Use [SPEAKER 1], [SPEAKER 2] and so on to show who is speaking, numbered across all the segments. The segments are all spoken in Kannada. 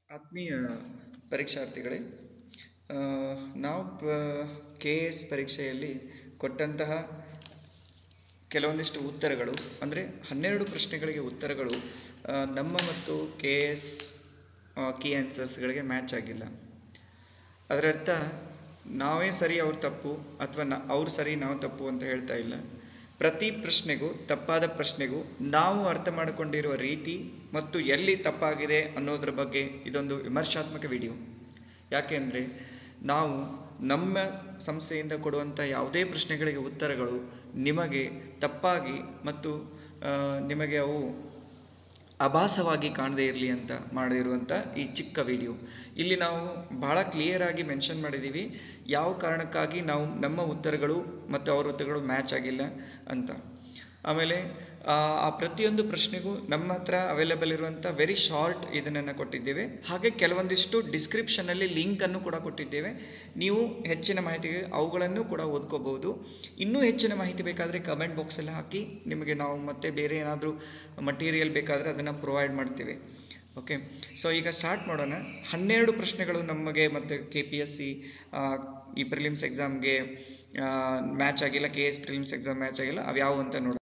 [SPEAKER 1] ಆತ್ಮೀಯ ಪರೀಕ್ಷಾರ್ಥಿಗಳೇ ಆ, ನಾವು ಕೆ ಎಸ್ ಪರೀಕ್ಷೆಯಲ್ಲಿ ಕೊಟ್ಟಂತಹ ಕೆಲವೊಂದಿಷ್ಟು ಉತ್ತರಗಳು ಅಂದರೆ ಹನ್ನೆರಡು ಪ್ರಶ್ನೆಗಳಿಗೆ ಉತ್ತರಗಳು ಆ, ನಮ್ಮ ಮತ್ತು ಕೆ ಎಸ್ ಕೀ ಆನ್ಸರ್ಸ್ಗಳಿಗೆ ಮ್ಯಾಚ್ ಆಗಿಲ್ಲ ಅದರ ಅರ್ಥ ನಾವೇ ಸರಿ ಅವ್ರು ತಪ್ಪು ಅಥವಾ ನ ಅವ್ರು ಸರಿ ನಾವು ತಪ್ಪು ಅಂತ ಹೇಳ್ತಾ ಇಲ್ಲ ಪ್ರತಿ ಪ್ರಶ್ನೆಗೂ ತಪ್ಪಾದ ಪ್ರಶ್ನೆಗೂ ನಾವು ಅರ್ಥ ಮಾಡಿಕೊಂಡಿರುವ ರೀತಿ ಮತ್ತು ಎಲ್ಲಿ ತಪ್ಪಾಗಿದೆ ಅನ್ನೋದ್ರ ಬಗ್ಗೆ ಇದೊಂದು ವಿಮರ್ಶಾತ್ಮಕ ವಿಡಿಯೋ ಯಾಕೆಂದರೆ ನಾವು ನಮ್ಮ ಸಂಸ್ಥೆಯಿಂದ ಕೊಡುವಂಥ ಯಾವುದೇ ಪ್ರಶ್ನೆಗಳಿಗೆ ಉತ್ತರಗಳು ನಿಮಗೆ ತಪ್ಪಾಗಿ ಮತ್ತು ಆ, ನಿಮಗೆ ಅವು ಅಭಾಸವಾಗಿ ಕಾಣದೇ ಇರಲಿ ಅಂತ ಮಾಡಿರುವಂಥ ಈ ಚಿಕ್ಕ ವಿಡಿಯೋ ಇಲ್ಲಿ ನಾವು ಬಹಳ ಕ್ಲಿಯರ್ ಆಗಿ ಮೆನ್ಷನ್ ಮಾಡಿದ್ದೀವಿ ಯಾವ ಕಾರಣಕ್ಕಾಗಿ ನಾವು ನಮ್ಮ ಉತ್ತರಗಳು ಮತ್ತು ಅವ್ರ ಉತ್ತರಗಳು ಮ್ಯಾಚ್ ಆಗಿಲ್ಲ ಅಂತ ಆಮೇಲೆ ಆ ಆ ಪ್ರತಿಯೊಂದು ಪ್ರಶ್ನೆಗೂ ನಮ್ಮ ಹತ್ರ ಅವೈಲೇಬಲ್ ಇರುವಂಥ ವೆರಿ ಶಾರ್ಟ್ ಇದನ್ನು ಕೊಟ್ಟಿದ್ದೇವೆ ಹಾಗೆ ಕೆಲವೊಂದಿಷ್ಟು ಡಿಸ್ಕ್ರಿಪ್ಷನಲ್ಲಿ ಲಿಂಕನ್ನು ಕೂಡ ಕೊಟ್ಟಿದ್ದೇವೆ ನೀವು ಹೆಚ್ಚಿನ ಮಾಹಿತಿಗೆ ಅವುಗಳನ್ನು ಕೂಡ ಓದ್ಕೋಬಹುದು ಇನ್ನೂ ಹೆಚ್ಚಿನ ಮಾಹಿತಿ ಬೇಕಾದರೆ ಕಮೆಂಟ್ ಬಾಕ್ಸಲ್ಲಿ ಹಾಕಿ ನಿಮಗೆ ನಾವು ಮತ್ತೆ ಬೇರೆ ಏನಾದರೂ ಮಟೀರಿಯಲ್ ಬೇಕಾದರೆ ಅದನ್ನು ಪ್ರೊವೈಡ್ ಮಾಡ್ತೀವಿ ಓಕೆ ಸೊ ಈಗ ಸ್ಟಾರ್ಟ್ ಮಾಡೋಣ ಹನ್ನೆರಡು ಪ್ರಶ್ನೆಗಳು ನಮಗೆ ಮತ್ತು ಕೆ ಪಿ ಎಸ್ ಸಿ ಈ ಪ್ರಿಲಿಮ್ಸ್ ಎಕ್ಸಾಮ್ಗೆ ಮ್ಯಾಚ್ ಆಗಿಲ್ಲ K S prelims exam match ಆಗಿಲ್ಲ ಅವ್ಯಾವು ಅಂತ ನೋಡೋಣ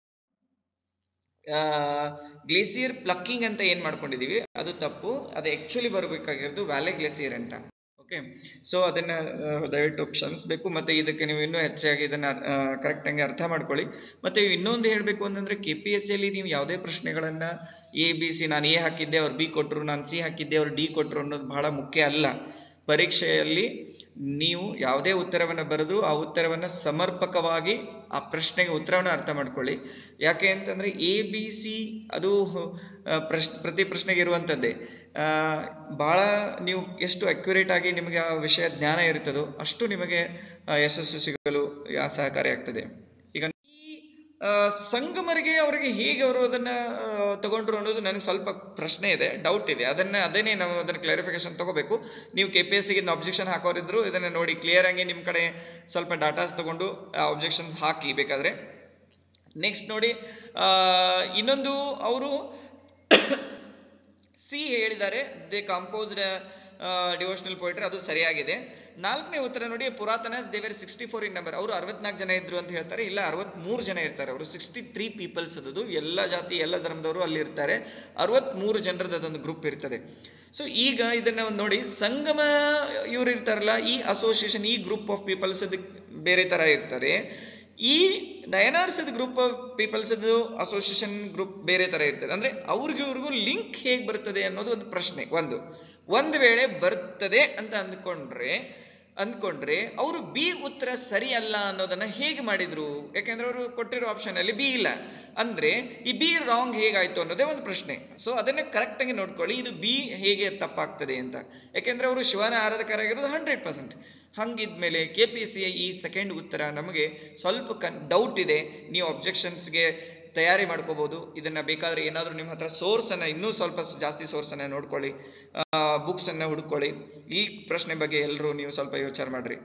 [SPEAKER 1] ಗ್ಲೇಸಿಯರ್ ಪ್ಲಕ್ಕಿಂಗ್ ಅಂತ ಏನ್ ಮಾಡ್ಕೊಂಡಿದೀವಿ ಅದು ತಪ್ಪು ಅದು ಆಕ್ಚುಲಿ ಬರಬೇಕಾಗಿರೋದು ವ್ಯಾಲೆ ಗ್ಲೇಸಿಯರ್ ಅಂತ ಓಕೆ ಸೊ ಅದನ್ನ ಆ, ದಯವಿಟ್ಟು ಕ್ಷಮಿಸಬೇಕು ಮತ್ತೆ ಇದಕ್ಕೆ ನೀವು ಇನ್ನೂ ಹೆಚ್ಚಾಗಿ ಇದನ್ನ ಕರೆಕ್ಟ್ ಆಗಿ ಅರ್ಥ ಮಾಡ್ಕೊಳ್ಳಿ ಮತ್ತೆ ಇನ್ನೊಂದು ಹೇಳಬೇಕು ಅಂತಂದ್ರೆ ಕೆ ಪಿ ಎಸ್ ಸಿಯಲ್ಲಿ ನೀವು ಯಾವುದೇ ಪ್ರಶ್ನೆಗಳನ್ನ ಎ ಬಿ ಸಿ ನಾನು ಎ ಹಾಕಿದ್ದೆ ಅವ್ರು ಬಿ ಕೊಟ್ಟರು ನಾನು ಸಿ ಹಾಕಿದ್ದೆ ಅವ್ರು ಡಿ ಕೊಟ್ಟರು ಅನ್ನೋದು ಬಹಳ ಮುಖ್ಯ ಅಲ್ಲ ಪರೀಕ್ಷೆಯಲ್ಲಿ ನೀವು ಯಾವುದೇ ಉತ್ತರವನ್ನು ಬರೆದ್ರು ಆ ಉತ್ತರವನ್ನು ಸಮರ್ಪಕವಾಗಿ ಆ ಪ್ರಶ್ನೆಗೆ ಉತ್ತರವನ್ನು ಅರ್ಥ ಮಾಡ್ಕೊಳ್ಳಿ ಯಾಕೆ ಅಂತಂದ್ರೆ ಎ ಬಿ ಸಿ ಅದು ಆ, ಪ್ರಶ್ ಪ್ರತಿ ಪ್ರಶ್ನೆಗೆ ಇರುವಂಥದ್ದೇ ಆ, ಬಹಳ ನೀವು ಎಷ್ಟು ಅಕ್ಯುರೇಟ್ ಆಗಿ ನಿಮಗೆ ಆ ವಿಷಯ ಜ್ಞಾನ ಇರುತ್ತದೋ ಅಷ್ಟು ನಿಮಗೆ ಆ, ಯಶಸ್ಸು ಸಿಗಲು ಯಾ- ಸಹಕಾರಿಯಾಗ್ತದೆ ಈಗ ಈ ಆ, ಸಂಗಮರಿಗೆ ಅವರಿಗೆ ಹೇಗೆ ಅವರು ಅದನ್ನ ಆ, ತಗೊಂಡ್ರು ಅನ್ನೋದು ನನಗೆ ಸ್ವಲ್ಪ ಪ್ರಶ್ನೆ ಇದೆ ಡೌಟ್ ಇದೆ ಅದನ್ನ ಅದೇನೇ ನಾವು ಅದನ್ನ ಕ್ಲಾರಿಫಿಕೇಶನ್ ತಗೋಬೇಕು ನೀವು ಕೆ ಪಿ ಎಸ್ ಸಿಗೆ ಅಬ್ಜೆಕ್ಷನ್ ಹಾಕೋರಿದ್ರು ಇದನ್ನ ನೋಡಿ ಕ್ಲಿಯರ್ ಆಗಿ ನಿಮ್ಮ ಕಡೆ ಸ್ವಲ್ಪ ಡಾಟಾಸ್ ತಗೊಂಡು ಅಬ್ಜೆಕ್ಷನ್ಸ್ ಹಾಕಿ ಬೇಕಾದ್ರೆ ನೆಕ್ಸ್ಟ್ ನೋಡಿ ಆ, ಇನ್ನೊಂದು ಅವರು ಸಿ ಹೇಳಿದ್ದಾರೆ ದೇ ಕಂಪೋಸ್ಡ್ ಡಿವೋಷನಲ್ ಪೋಯಿಟ್ರಿ ಅದು ಸರಿಯಾಗಿದೆ ನಾಲ್ಕನೇ ಉತ್ತರ ನೋಡಿ ಪುರಾತನ ದೇವರ್ ಸಿಕ್ಸ್ಟಿ ಫೋರ್ ಇನ್ ನಂಬರ್ ಅವರು ಅರವತ್ನಾಲ್ಕು ಜನ ಇದ್ರು ಅಂತ ಹೇಳ್ತಾರೆ ಇಲ್ಲ ಅರವತ್ಮೂರು ಜನ ಇರ್ತಾರೆ ಅವರು ಸಿಕ್ಸ್ಟಿ ತ್ರೀ ಪೀಪಲ್ಸ್ ಅದು ಎಲ್ಲ ಜಾತಿ ಎಲ್ಲ ಧರ್ಮದವರು ಅಲ್ಲಿ ಇರ್ತಾರೆ ಅರವತ್ಮೂರು ಜನರದ್ದು ಅದೊಂದು ಗ್ರೂಪ್ ಇರ್ತದೆ ಸೊ ಈಗ ಇದನ್ನ ಒಂದು ನೋಡಿ ಸಂಗಮ ಇವ್ರು ಇರ್ತಾರಲ್ಲ ಈ ಅಸೋಸಿಯೇಷನ್ ಈ ಗ್ರೂಪ್ ಆಫ್ ಪೀಪಲ್ಸ್ ಬೇರೆ ತರ ಇರ್ತಾರೆ ಈ Nayanars group of peoples association group ಬೇರೆ ತರ ಇರ್ತದೆ ಅಂದ್ರೆ ಅವ್ರಿಗೂ ಇವ್ರಿಗೂ ಲಿಂಕ್ ಹೇಗೆ ಬರ್ತದೆ ಅನ್ನೋದು ಒಂದು ಪ್ರಶ್ನೆ ಒಂದು ಒಂದು ವೇಳೆ ಬರ್ತದೆ ಅಂತ ಅಂದ್ಕೊಂಡ್ರೆ ಅಂದ್ಕೊಂಡ್ರೆ ಅವರು ಬಿ ಉತ್ತರ ಸರಿ ಅಲ್ಲ ಅನ್ನೋದನ್ನ ಹೇಗೆ ಮಾಡಿದ್ರು ಯಾಕೆಂದ್ರೆ ಅವರು ಕೊಟ್ಟಿರೋ ಆಪ್ಷನ್ ಅಲ್ಲಿ ಬಿ ಇಲ್ಲ ಅಂದ್ರೆ ಈ ಬಿ ರಾಂಗ್ ಹೇಗಾಯ್ತು ಅನ್ನೋದೇ ಒಂದು ಪ್ರಶ್ನೆ ಸೊ ಅದನ್ನ ಕರೆಕ್ಟ್ ಆಗಿ ನೋಡ್ಕೊಳ್ಳಿ ಇದು ಬಿ ಹೇಗೆ ತಪ್ಪಾಗ್ತದೆ ಅಂತ ಯಾಕೆಂದ್ರೆ ಅವರು ಶಿವನ ಆರಾಧಕರಾಗಿರೋದು ಹಂಡ್ರೆಡ್ ಪರ್ಸೆಂಟ್ ಹಂಗಿದ್ಮೇಲೆ ಕೆ ಪಿ ಸಿ ಈ ಸೆಕೆಂಡ್ ಉತ್ತರ ನಮಗೆ ಸ್ವಲ್ಪ ಕನ್ ಡೌಟ್ ಇದೆ ನೀವು ಅಬ್ಜೆಕ್ಷನ್ಸ್ಗೆ ತಯಾರಿ ಮಾಡ್ಕೋಬಹುದು ಇದನ್ನ ಬೇಕಾದ್ರೆ ಏನಾದರೂ ನಿಮ್ಮ ಹತ್ರ ಸೋರ್ಸ್ ಅನ್ನ ಇನ್ನೂ ಸ್ವಲ್ಪ ಸ್- ಜಾಸ್ತಿ ಸೋರ್ಸ್ ಅನ್ನ ನೋಡ್ಕೊಳ್ಳಿ ಬುಕ್ಸ್ ಅನ್ನ ಹುಡುಕೊಳ್ಳಿ ಈ ಪ್ರಶ್ನೆ ಬಗ್ಗೆ ಎಲ್ಲರೂ ನೀವು ಸ್ವಲ್ಪ ಯೋಚನೆ ಮಾಡ್ರಿ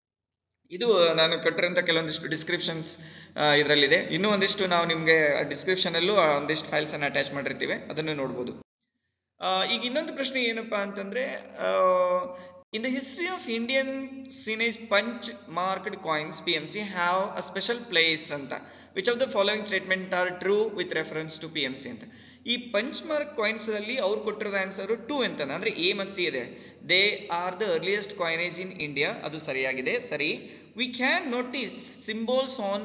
[SPEAKER 1] ಇದು ನಾನು ಕೊಟ್ಟಿರೋಂಥ ಕೆಲವೊಂದಿಷ್ಟು ಡಿಸ್ಕ್ರಿಪ್ಷನ್ಸ್ ಇದರಲ್ಲಿದೆ ಇನ್ನೂ ಒಂದಿಷ್ಟು ನಾವು ನಿಮಗೆ ಡಿಸ್ಕ್ರಿಪ್ಷನ್ ಅಲ್ಲೂ ಒಂದಿಷ್ಟು ಫೈಲ್ಸ್ ಅನ್ನ ಅಟ್ಯಾಚ್ ಮಾಡಿರ್ತೀವಿ ಅದನ್ನು ನೋಡ್ಬೋದು ಆ, ಈಗ ಇನ್ನೊಂದು ಪ್ರಶ್ನೆ ಏನಪ್ಪಾ ಅಂತಂದ್ರೆ in the history of Indian coinage punch marked coins P M C have a special place ಅಂತ which of the following statement are true with reference to P M C ಅಂತ ಈ ಪಂಚ್ ಮಾರ್ಕ್ ಕಾಯಿನ್ಸ್ ಅಲ್ಲಿ ಅವ್ರು ಕೊಟ್ಟಿರೋದು ಆನ್ಸರ್ ಟೂ ಅಂತ ಅಂದ್ರೆ ಎ ಮತ್ತು ಸಿ ಇದೆ they are the earliest coinage in India ಅದು ಸರಿಯಾಗಿದೆ ಸರಿ we can notice symbols on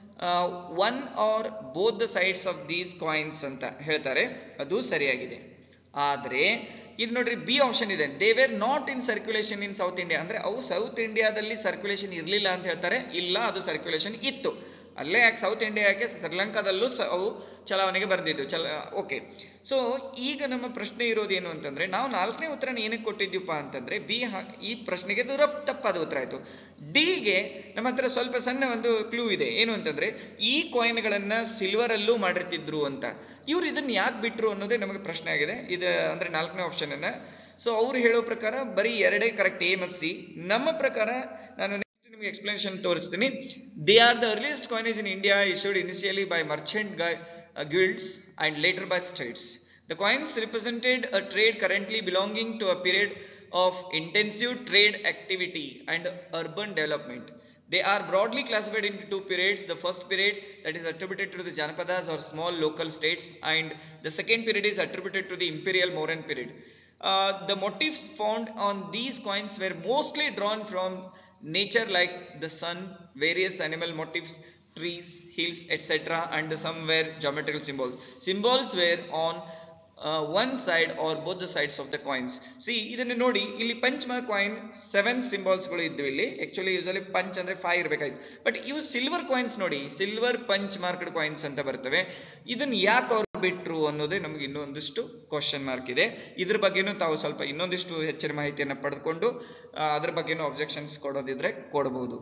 [SPEAKER 1] one or both the sides of these coins ಅಂತ ಹೇಳ್ತಾರೆ ಅದು ಸರಿಯಾಗಿದೆ ಆದರೆ ಇದು ನೋಡ್ರಿ ಬಿ ಆಪ್ಷನ್ ಇದೆ they were not in circulation in South India ಅಂದ್ರೆ ಅವು ಸೌತ್ ಇಂಡಿಯಾದಲ್ಲಿ ಸರ್ಕ್ಯುಲೇಷನ್ ಇರಲಿಲ್ಲ ಅಂತ ಹೇಳ್ತಾರೆ ಇಲ್ಲ ಅದು ಸರ್ಕ್ಯುಲೇಷನ್ ಇತ್ತು ಅಲ್ಲೇ ಯಾಕೆ ಸೌತ್ ಇಂಡಿಯಾ ಯಾಕೆ ಶ್ರೀಲಂಕಾದಲ್ಲೂ ಸ ಅವು ಚಲಾವಣೆಗೆ ಬಂದಿದ್ದು ಚಲ ಓಕೆ ಸೊ ಈಗ ನಮ್ಮ ಪ್ರಶ್ನೆ ಇರೋದೇನು ಅಂತಂದ್ರೆ ನಾವು ನಾಲ್ಕನೇ ಉತ್ತರನ ಏನಕ್ಕೆ ಕೊಟ್ಟಿದ್ದೀವಪ್ಪ ಅಂತಂದ್ರೆ ಬಿ ಈ ಪ್ರಶ್ನೆಗೆ ದೂರ ತಪ್ಪಾದ ಉತ್ತರ ಆಯ್ತು ಡಿಗೆ ನಮ್ಮ ಹತ್ರ ಸ್ವಲ್ಪ ಸಣ್ಣ ಒಂದು ಕ್ಲೂ ಇದೆ ಏನು ಅಂತಂದ್ರೆ ಈ ಕಾಯಿನ್ಗಳನ್ನ ಸಿಲ್ವರ್ ಅಲ್ಲೂ ಮಾಡಿರ್ತಿದ್ರು ಅಂತ ಇವ್ರು ಇದನ್ನ ಯಾಕೆ ಬಿಟ್ರು ಅನ್ನೋದೇ ನಮಗೆ ಪ್ರಶ್ನೆ ಆಗಿದೆ ಇದು ಅಂದ್ರೆ ನಾಲ್ಕನೇ ಆಪ್ಷನ್ ಅನ್ನ ಸೊ ಅವ್ರು ಹೇಳೋ ಪ್ರಕಾರ ಬರೀ ಎರಡೇ ಕರೆಕ್ಟ್ ಎ ಮತ್ತು ಸಿ ನಮ್ಮ ಪ್ರಕಾರ ನಾನು next ನಿಮಗೆ ಎಕ್ಸ್ಪ್ಲನೇಷನ್ ತೋರಿಸ್ತೀನಿ they are the earliest coinage in India issued initially by merchant guilds and later by states The coins represented a trade currently belonging to a period of intensive trade activity and urban development. They are broadly classified into two periods. The first period that is attributed to the Janapadas or small local states and the second period is attributed to the imperial Mauryan period. Uh, the motifs found on these coins were mostly drawn from nature like the sun, various animal motifs, trees, hills, etc. and some were geometrical symbols. Symbols were on uh, one side or both the sides of the coins. See ಇದನ್ನು ನೋಡಿ ಇಲ್ಲಿ ಪಂಚ್ ಮಾರ್ಕ್ ಕಾಯಿನ್ ಸೆವೆನ್ ಸಿಂಬಲ್ಸ್ಗಳು ಇದ್ವು ಇಲ್ಲಿ ಆಕ್ಚುಲಿ ಯೂಸಲಿ ಪಂಚ್ ಅಂದ್ರೆ ಫೈವ್ ಇರಬೇಕಾಯ್ತು ಬಟ್ ಇವು ಸಿಲ್ವರ್ ಕಾಯಿನ್ಸ್ ನೋಡಿ ಸಿಲ್ವರ್ ಪಂಚ್ ಮಾರ್ಕ್ಡ್ ಕಾಯಿನ್ಸ್ ಅಂತ ಬರ್ತವೆ ಇದನ್ನ ಯಾಕೆ ಅವ್ರು ಬಿಟ್ರು ಅನ್ನೋದೇ ನಮ್ಗೆ ಇನ್ನೊಂದಿಷ್ಟು ಕ್ವಶನ್ ಮಾರ್ಕ್ ಇದೆ ಇದ್ರ ಬಗ್ಗೆನೂ ತಾವು ಸ್ವಲ್ಪ ಇನ್ನೊಂದಿಷ್ಟು ಹೆಚ್ಚಿನ ಮಾಹಿತಿಯನ್ನು ಪಡೆದುಕೊಂಡು ಆ, ಅದ್ರ ಬಗ್ಗೆನೂ ಅಬ್ಜೆಕ್ಷನ್ಸ್ ಕೊಡೋದಿದ್ರೆ ಕೊಡಬಹುದು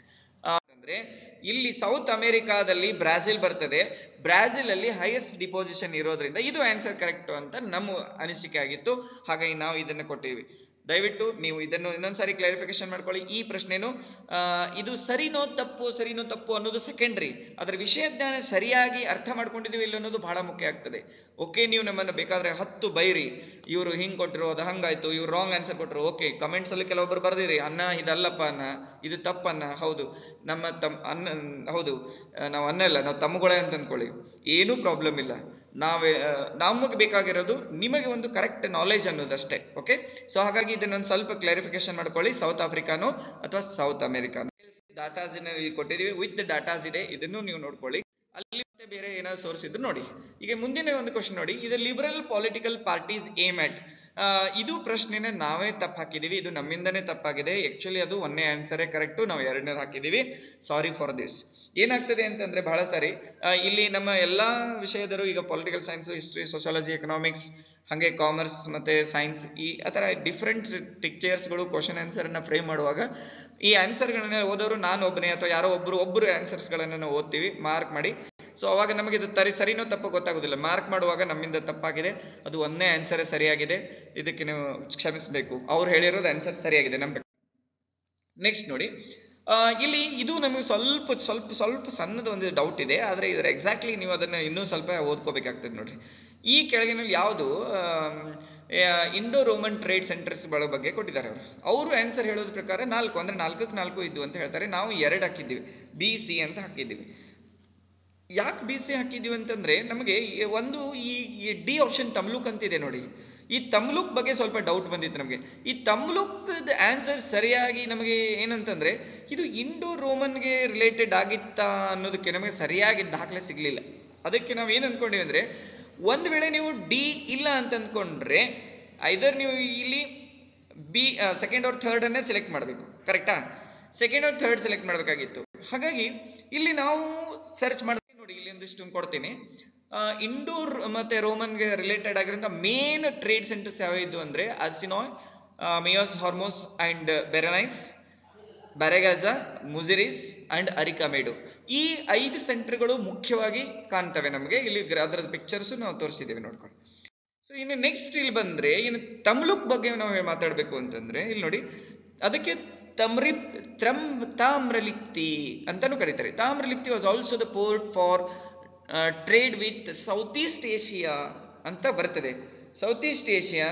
[SPEAKER 1] ಅಂದ್ರೆ ಇಲ್ಲಿ ಸೌತ್ ಅಮೆರಿಕಾದಲ್ಲಿ ಬ್ರಾಜಿಲ್ ಬರ್ತದೆ ಬ್ರಾಜಿಲ್ ಅಲ್ಲಿ ಹೈಯೆಸ್ಟ್ ಡಿಪೋಸಿಷನ್ ಇರೋದ್ರಿಂದ ಇದು ಆನ್ಸರ್ ಕರೆಕ್ಟ್ ಅಂತ ನಮ್ಮ ಅನಿಸಿಕೆ ಆಗಿತ್ತು ಹಾಗಾಗಿ ನಾವು ಇದನ್ನು ಕೊಟ್ಟಿವಿ ದಯವಿಟ್ಟು ನೀವು ಇದನ್ನು ಇನ್ನೊಂದ್ಸಾರಿ ಕ್ಲಾರಿಫಿಕೇಶನ್ ಮಾಡ್ಕೊಳ್ಳಿ ಈ ಪ್ರಶ್ನೆನು ಆ, ಇದು ಸರಿನೋ ತಪ್ಪು ಸರಿನೋ ತಪ್ಪು ಅನ್ನೋದು ಸೆಕೆಂಡ್ರಿ ಅದರ ವಿಷಯ ಜ್ಞಾನ ಸರಿಯಾಗಿ ಅರ್ಥ ಮಾಡ್ಕೊಂಡಿದೀವಿ ಇಲ್ಲ ಅನ್ನೋದು ಬಹಳ ಮುಖ್ಯ ಆಗ್ತದೆ ಓಕೆ ನೀವು ನಮ್ಮನ್ನು ಬೇಕಾದ್ರೆ ಹತ್ತು ಬೈರಿ ಇವರು ಹಿಂಗ್ ಕೊಟ್ಟರು ಅದು ಹಂಗಾಯ್ತು ಇವ್ರು ರಾಂಗ್ ಆನ್ಸರ್ ಕೊಟ್ಟರು ಓಕೆ ಕಮೆಂಟ್ಸ್ ಅಲ್ಲಿ ಕೆಲವೊಬ್ಬರು ಬರ್ದಿರಿ ಅನ್ನ ಇದಲ್ಲಪ್ಪ ಅನ್ನ ಇದು ತಪ್ಪನ್ನ ಹೌದು ನಮ್ಮ ತಮ್ ಅನ್ನ ಹೌದು ಆ, ನಾವು ಅನ್ನ ಇಲ್ಲ ನಾವು ತಮ್ಮಗಳೇ ಅಂತ ಅಂದ್ಕೊಳ್ಳಿ ಏನೂ ಪ್ರಾಬ್ಲಮ್ ಇಲ್ಲ ನಾವೇ ಆ, ನಮಗೆ ಬೇಕಾಗಿರೋದು ನಿಮಗೆ ಒಂದು ಕರೆಕ್ಟ್ ನಾಲೆಜ್ ಅನ್ನೋದಷ್ಟೇ ಓಕೆ ಸೊ ಹಾಗಾಗಿ ಇದನ್ನೊಂದು ಸ್ವಲ್ಪ ಕ್ಲಾರಿಫಿಕೇಶನ್ ಮಾಡ್ಕೊಳ್ಳಿ ಸೌತ್ ಆಫ್ರಿಕಾನು ಅಥವಾ ಸೌತ್ ಅಮೆರಿಕಾನು ಡಾಟಾಸ್ ಇಲ್ಲಿ ಕೊಟ್ಟಿದೀವಿ ವಿತ್ ಡಾಟಾಸ್ ಇದೆ ಇದನ್ನು ನೀವು ನೋಡ್ಕೊಳ್ಳಿ ಅಲ್ಲಿ ಮತ್ತೆ ಬೇರೆ ಏನಾದ್ರು ಸೋರ್ಸ್ ಇದ್ರು ನೋಡಿ ಈಗ ಮುಂದಿನ ಒಂದು ಕ್ವಶನ್ ನೋಡಿ ಇದು liberal political parties aim at ಇದು ಪ್ರಶ್ನೆನ ನಾವೇ ತಪ್ಪು ಹಾಕಿದೀವಿ ಇದು ನಮ್ಮಿಂದನೇ ತಪ್ಪಾಗಿದೆ ಆಕ್ಚುಲಿ ಅದು ಒಂದೇ ಆನ್ಸರೇ ಕರೆಕ್ಟು ನಾವು ಎರಡನೇದು ಹಾಕಿದೀವಿ ಸಾರಿ ಫಾರ್ ದಿಸ್ ಏನಾಗ್ತದೆ ಅಂತಂದ್ರೆ ಬಹಳ ಸಾರಿ ಆ, ಇಲ್ಲಿ ನಮ್ಮ ಎಲ್ಲಾ ವಿಷಯದರು ಈಗ political science history sociology economics ಹಾಗೆ ಕಾಮರ್ಸ್ ಮತ್ತೆ ಸೈನ್ಸ್ ಈ ಆತರ ಡಿಫ್ರೆಂಟ್ ಟಿಕ್ಚರ್ಸ್ಗಳು ಕ್ವಶನ್ ಆನ್ಸರ್ ಅನ್ನ ಫ್ರೇಮ್ ಮಾಡುವಾಗ ಈ ಆನ್ಸರ್ಗಳನ್ನ ಓದೋರು ನಾನು ಒಬ್ಬನೇ ಅಥವಾ ಯಾರೋ ಒಬ್ರು ಒಬ್ರು ಆನ್ಸರ್ಸ್ ಗಳನ್ನ ನಾವು ಓದ್ತೀವಿ ಮಾರ್ಕ್ ಮಾಡಿ ಸೊ ಅವಾಗ ನಮಗೆ ಇದು ತರಿ ಸರಿನೋ ತಪ್ಪು ಗೊತ್ತಾಗೋದಿಲ್ಲ ಮಾರ್ಕ್ ಮಾಡುವಾಗ ನಮ್ಮಿಂದ ತಪ್ಪಾಗಿದೆ ಅದು ಒಂದೇ ಆನ್ಸರ್ ಸರಿಯಾಗಿದೆ ಇದಕ್ಕೆ ನೀವು ಕ್ಷಮಿಸಬೇಕು ಅವ್ರು ಹೇಳಿರೋದು ಆನ್ಸರ್ ಸರಿಯಾಗಿದೆ ನಂಬ ನೆಕ್ಸ್ಟ್ ನೋಡಿ ಆ, ಇಲ್ಲಿ ಇದು ನಮಗೆ ಸ್ವಲ್ಪ ಸ್ವಲ್ಪ ಸ್ವಲ್ಪ ಸಣ್ಣದ ಒಂದು ಡೌಟ್ ಇದೆ ಆದರೆ ಇದರ ಎಕ್ಸಾಕ್ಟ್ಲಿ ನೀವು ಅದನ್ನ ಇನ್ನೂ ಸ್ವಲ್ಪ ಓದ್ಕೋಬೇಕಾಗ್ತದೆ ನೋಡ್ರಿ ಈ ಕೆಳಗಿನಲ್ಲಿ ಯಾವುದು ಇಂಡೋ ರೋಮನ್ ಟ್ರೇಡ್ ಸೆಂಟರ್ಸ್ ಬಗ್ಗೆ ಕೊಟ್ಟಿದ್ದಾರೆ ಅವರು ಅವರು ಆನ್ಸರ್ ಹೇಳೋದ್ರ ಪ್ರಕಾರ ನಾಲ್ಕು ಅಂದ್ರೆ ನಾಲ್ಕಕ್ಕೆ ನಾಲ್ಕು ಇದ್ದು ಅಂತ ಹೇಳ್ತಾರೆ ನಾವು ಎರಡು ಹಾಕಿದ್ದೀವಿ ಬಿ ಸಿ ಅಂತ ಹಾಕಿದ್ದೀವಿ ಯಾಕೆ ಬಿ ಸಿ ಹಾಕಿದೀವಿ ಅಂತಂದ್ರೆ ನಮಗೆ ಈ ಒಂದು ಈ ಡಿ ಆಪ್ಷನ್ ತಮ್ಲುಕ್ ಅಂತಿದೆ ನೋಡಿ ಈ ತಮ್ಲುಕ್ ಬಗ್ಗೆ ಸ್ವಲ್ಪ ಡೌಟ್ ಬಂದಿತ್ತು ನಮಗೆ ಈ ತಮ್ಲುಕ್ ಆನ್ಸರ್ ಸರಿಯಾಗಿ ನಮಗೆ ಏನಂತಂದ್ರೆ ಇದು ಇಂಡೋ ರೋಮನ್ಗೆ ರಿಲೇಟೆಡ್ ಆಗಿತ್ತಾ ಅನ್ನೋದಕ್ಕೆ ನಮಗೆ ಸರಿಯಾಗಿ ದಾಖಲೆ ಸಿಗ್ಲಿಲ್ಲ ಅದಕ್ಕೆ ನಾವು ಏನು ಅಂದ್ಕೊಂಡಿವಿ ಅಂದ್ರೆ ಒಂದ್ ವೇಳೆ ನೀವು ಡಿ ಇಲ್ಲ ಅಂತ ಅಂದ್ಕೊಂಡ್ರೆ ಐದರ್ ನೀವು ಇಲ್ಲಿ ಬಿ ಸೆಕೆಂಡ್ ಆರ್ ಥರ್ಡ್ ಅನ್ನೇ ಸೆಲೆಕ್ಟ್ ಮಾಡಬೇಕು ಕರೆಕ್ಟಾ ಸೆಕೆಂಡ್ ಆರ್ ಥರ್ಡ್ ಸೆಲೆಕ್ಟ್ ಮಾಡಬೇಕಾಗಿತ್ತು ಹಾಗಾಗಿ ಇಲ್ಲಿ ನಾವು ಸರ್ಚ್ ಮಾಡ್ತೀವಿ ನೋಡಿ ಇಲ್ಲಿ ಒಂದಿಷ್ಟು ಕೊಡ್ತೀನಿ ಇಂಡೋರ್ ಮತ್ತೆ ರೋಮನ್ಗೆ ರಿಲೇಟೆಡ್ ಆಗಿರೋಂಥ ಮೇನ್ ಟ್ರೇಡ್ ಸೆಂಟರ್ಸ್ ಯಾವ ಇದ್ದು ಅಂದ್ರೆ Arsinoe Myos Hormos and Berenice Barygaza Muziris and Arikamedu ಈ ಐದು ಸೆಂಟರ್ಗಳು ಮುಖ್ಯವಾಗಿ ಕಾಣ್ತವೆ ನಮಗೆ ಇಲ್ಲಿ ಗ್ರ- ಅದರದ ಪಿಕ್ಚರ್ಸ್ ನಾವು ತೋರಿಸಿದ್ದೇವೆ ನೋಡ್ಕೊಂಡು ಸೊ ಇನ್ನು ನೆಕ್ಸ್ಟ್ ಇಲ್ಲಿ ಬಂದ್ರೆ ಇನ್ನು ತಮ್ಲುಕ್ ಬಗ್ಗೆ ನಾವು ಮಾತಾಡಬೇಕು ಅಂತಂದ್ರೆ ಇಲ್ಲಿ ನೋಡಿ ಅದಕ್ಕೆ ತಮ್ರಿ ತ್ರಂ ತಾಮ್ರಲಿಪ್ತಿ ಅಂತಾನು ಕರೀತಾರೆ Tamralipti was also the port for trade with South East Asia ಅಂತ ಬರ್ತದೆ South East Asia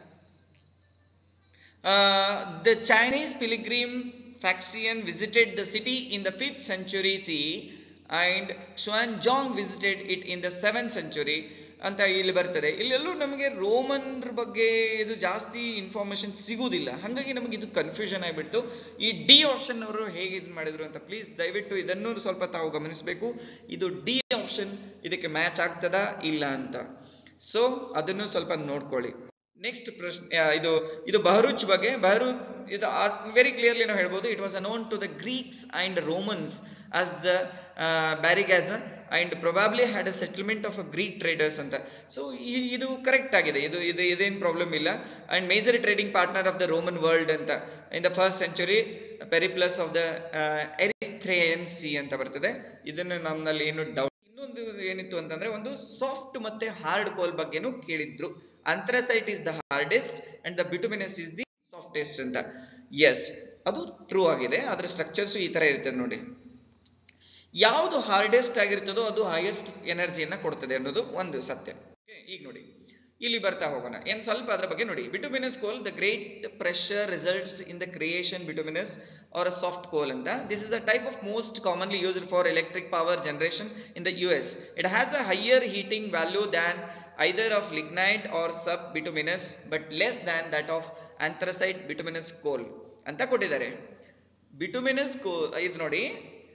[SPEAKER 1] Uh, the Chinese pilgrim Faxian visited the city in the 5th century CE and Xuanzong visited it in the 7th century ಅಂತ ಇಲ್ಲಿ ಬರ್ತದೆ ಇಲ್ಲೆಲ್ಲೂ ನಮಗೆ ರೋಮನ್ರ ಬಗ್ಗೆ ಇದು ಜಾಸ್ತಿ ಇನ್ಫಾರ್ಮೇಶನ್ ಸಿಗುವುದಿಲ್ಲ ಹಾಗಾಗಿ ನಮಗೆ ಇದು ಕನ್ಫ್ಯೂಷನ್ ಆಗಿಬಿಡ್ತು ಈ ಡಿ ಆಪ್ಷನ್ ಅವರು ಹೇಗೆ ಇದು ಮಾಡಿದ್ರು ಅಂತ ಪ್ಲೀಸ್ ದಯವಿಟ್ಟು ಇದನ್ನು ಸ್ವಲ್ಪ ತಾವು ಗಮನಿಸಬೇಕು ಇದು ಡಿ ಆಪ್ಷನ್ ಇದಕ್ಕೆ ಮ್ಯಾಚ್ ಆಗ್ತದಾ ಇಲ್ಲ ಅಂತ ಸೊ ಅದನ್ನು ಸ್ವಲ್ಪ ನೋಡ್ಕೊಳ್ಳಿ ನೆಕ್ಸ್ಟ್ ಪ್ರಶ್ನೆ ಆ, ಇದು ಇದು ಬಹರೂಚ್ ಬಗ್ಗೆ ಬಹರೂಚ್ ಇದು ವೆರಿ ಕ್ಲಿಯರ್ಲಿ ನಾವು ಹೇಳ್ಬೋದು it was known to the Greeks and Romans as the Barygaza and probably had a settlement of a Greek traders ಅಂತ ಸೊ ಇದು ಕರೆಕ್ಟ್ ಆಗಿದೆ ಇದು ಇದು ಇದೇನು ಪ್ರಾಬ್ಲಮ್ ಇಲ್ಲ and major trading partner of the Roman world ಅಂತ in the first century Periplus of the Erythraean Sea ಅಂತ ಬರ್ತದೆ ಇದನ್ನು ನಮ್ಮಲ್ಲಿ ಏನು ಡೌಟ್ ಇನ್ನೊಂದು ಏನಿತ್ತು ಅಂತಂದ್ರೆ ಒಂದು ಸಾಫ್ಟ್ ಮತ್ತೆ ಹಾರ್ಡ್ ಕೋಲ್ ಬಗ್ಗೆನೂ ಕೇಳಿದ್ರು anthracite is the hardest and the bituminous is the softest ಅಂತ ಎಸ್ ಅದು ಟ್ರೂ ಆಗಿದೆ ಅದರ ಸ್ಟ್ರಕ್ಚರ್ಸ್ ಈ ತರ ಇರ್ತದೆ ನೋಡಿ ಯಾವುದು ಹಾರ್ಡೆಸ್ಟ್ ಆಗಿರ್ತದೋ ಅದು ಹೈಯೆಸ್ಟ್ ಎನರ್ಜಿಯನ್ನ ಕೊಡ್ತದೆ ಅನ್ನೋದು ಒಂದು ಸತ್ಯ Okay, ಈಗ ನೋಡಿ ಇಲ್ಲಿ ಬರ್ತಾ ಹೋಗೋಣ ಏನ್ ಸ್ವಲ್ಪ ಅದ್ರ ಬಗ್ಗೆ ನೋಡಿ bituminous coal the great pressure results in the creation bituminous are a soft coal ಅಂತ this is the type of most commonly used for electric power generation in the U S it has a higher heating value than either of lignite or sub bituminous but less than that of anthracite bituminous coal ಅಂತ ಕೊಟ್ಟಿದ್ದಾರೆ ಬಿಟುಮಿನಸ್ ಕೋ ಇದು ನೋಡಿ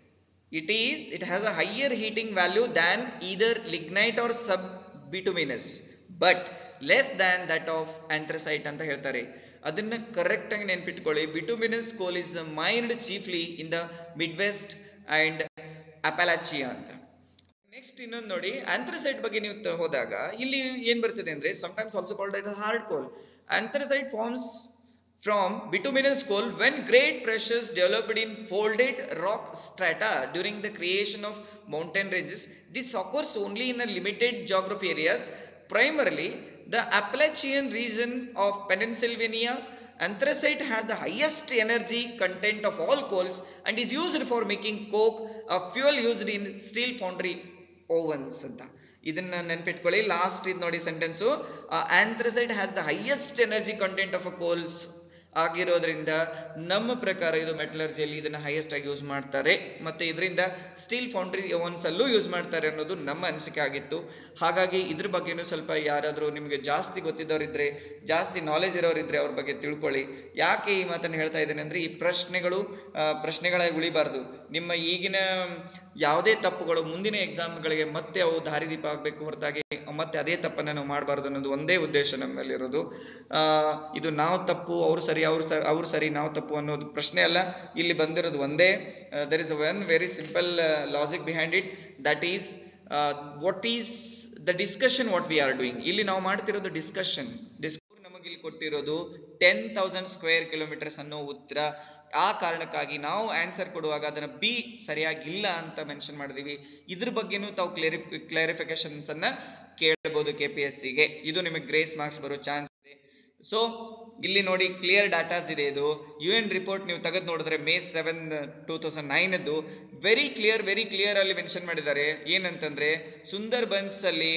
[SPEAKER 1] it is it has a higher heating value than either lignite or sub bituminous but less than that of anthracite ಅಂತ ಹೇಳ್ತಾರೆ ಅದನ್ನ ಕರೆಕ್ಟ್ ಆಗಿ ನೆನ್ಪಿಟ್ಕೊಳ್ಳಿ bituminous coal is mined chiefly in the mid west and Appalachia ಅಂತ ನೆಕ್ಸ್ಟ್ ಇನ್ನೊಂದು ನೋಡಿ ಆಂಥ್ರಸೈಟ್ ಬಗ್ಗೆ ನೀವು ತ- ಹೋದಾಗ ಇಲ್ಲಿ ಏನ್ ಬರ್ತದೆ ಅಂದ್ರೆ sometimes also called it hard coal anthracite forms from bituminous coal when great pressures developed in folded rock strata during the creation of mountain ranges. This occurs only in a limited geography areas, primarily the Appalachian region of Pennsylvania. Anthracite has the highest energy content of all coals and is used for making coke, a fuel used in steel foundry ovens ಅಂತ ಇದನ್ನ ನೆನ್ಪಿಟ್ಕೊಳ್ಳಿ ಲಾಸ್ಟ್ ಇದು ನೋಡಿ sentence anthracite has the highest energy content of a coals ಆಗಿರೋದ್ರಿಂದ ನಮ್ಮ ಪ್ರಕಾರ ಇದು ಮೆಟಲರ್ಜಿಯಲ್ಲಿ ಇದನ್ನ ಹೈಯೆಸ್ಟ್ ಆಗಿ ಯೂಸ್ ಮಾಡ್ತಾರೆ ಮತ್ತೆ ಇದರಿಂದ ಸ್ಟೀಲ್ ಫೌಂಡ್ರಿ ಓವನ್ಸ್ ಅಲ್ಲೂ ಯೂಸ್ ಮಾಡ್ತಾರೆ ಅನ್ನೋದು ನಮ್ಮ ಅನಿಸಿಕೆ ಆಗಿತ್ತು ಹಾಗಾಗಿ ಇದ್ರ ಬಗ್ಗೆನೂ ಸ್ವಲ್ಪ ಯಾರಾದರೂ ನಿಮಗೆ ಜಾಸ್ತಿ ಗೊತ್ತಿದ್ದವರಿದ್ರೆ ಜಾಸ್ತಿ ನಾಲೆಜ್ ಇರೋರಿದ್ರೆ ಅವ್ರ ಬಗ್ಗೆ ತಿಳ್ಕೊಳ್ಳಿ ಯಾಕೆ ಈ ಮಾತನ್ನು ಹೇಳ್ತಾ ಇದ್ದೇನೆ ಅಂದ್ರೆ ಈ ಪ್ರಶ್ನೆಗಳು ಆ, ಪ್ರಶ್ನೆಗಳಾಗಿ ಉಳಿಬಾರ್ದು ನಿಮ್ಮ ಈಗಿನ ಯಾವುದೇ ತಪ್ಪುಗಳು ಮುಂದಿನ ಎಕ್ಸಾಮ್ಗಳಿಗೆ ಮತ್ತೆ ಅವು ದಾರಿದೀಪ ಆಗಬೇಕು ಹೊರತಾಗಿ ಮತ್ತೆ ಅದೇ ತಪ್ಪನ್ನ ನಾವು ಮಾಡಬಾರ್ದು ಅನ್ನೋದು ಒಂದೇ ಉದ್ದೇಶ ನಮ್ಮಲ್ಲಿರೋದು ಆ, ಇದು ನಾವು ತಪ್ಪು ಅವ್ರು ಸರಿ ಅವ್ರು ಸರಿ ಅವ್ರು ಸರಿ ನಾವು ತಪ್ಪು ಅನ್ನೋದು ಪ್ರಶ್ನೆ ಅಲ್ಲ ಇಲ್ಲಿ ಬಂದಿರೋದು ಒಂದೇ there is one very simple logic behind it that is what is the discussion what we are doing ಇಲ್ಲಿ ನಾವು ಮಾಡ್ತಿರೋದು ಡಿಸ್ಕಷನ್ ಡಿಸ್ ನಮಗೆ ಇಲ್ಲಿ ಕೊಟ್ಟಿರೋದು ಟೆನ್ ತೌಸಂಡ್ ಸ್ಕ್ವೇರ್ ಕಿಲೋಮೀಟರ್ಸ್ ಅನ್ನೋ ಉತ್ತರ ಆ ಕಾರಣಕ್ಕಾಗಿ ನಾವು ಆನ್ಸರ್ ಕೊಡುವಾಗ ಅದನ್ನ ಬಿ ಸರಿಯಾಗಿಲ್ಲ ಅಂತ ಮೆನ್ಷನ್ ಮಾಡಿದೀವಿ ಇದ್ರ ಬಗ್ಗೆನೂ ತಾವು ಕ್ಲೇರಿ ಕ್ಲಾರಿಫಿಕೇಶನ್ಸ್ ಅನ್ನ ಕೇಳಬಹುದು ಕೆ ಪಿ ಎಸ್ ಸಿಗೆ ಇದು ನಿಮಗೆ ಗ್ರೇಸ್ ಮಾರ್ಕ್ಸ್ ಬರೋ ಚಾನ್ಸ್ ಇದೆ ಸೊ ಇಲ್ಲಿ ನೋಡಿ ಕ್ಲಿಯರ್ ಡಾಟಾಸ್ ಇದೆ ಇದು ಯು ಎನ್ ರಿಪೋರ್ಟ್ ನೀವು ತೆಗೆದು ನೋಡಿದ್ರೆ ಮೇ ಸೆವೆನ್ ಟೂ ತೌಸಂಡ್ ನೈನದ್ದು ವೆರಿ ಕ್ಲಿಯರ್ ವೆರಿ ಕ್ಲಿಯರ್ ಅಲ್ಲಿ ಮೆನ್ಷನ್ ಮಾಡಿದ್ದಾರೆ ಏನಂತಂದ್ರೆ ಸುಂದರ್ ಬನ್ಸ್ ಅಲ್ಲಿ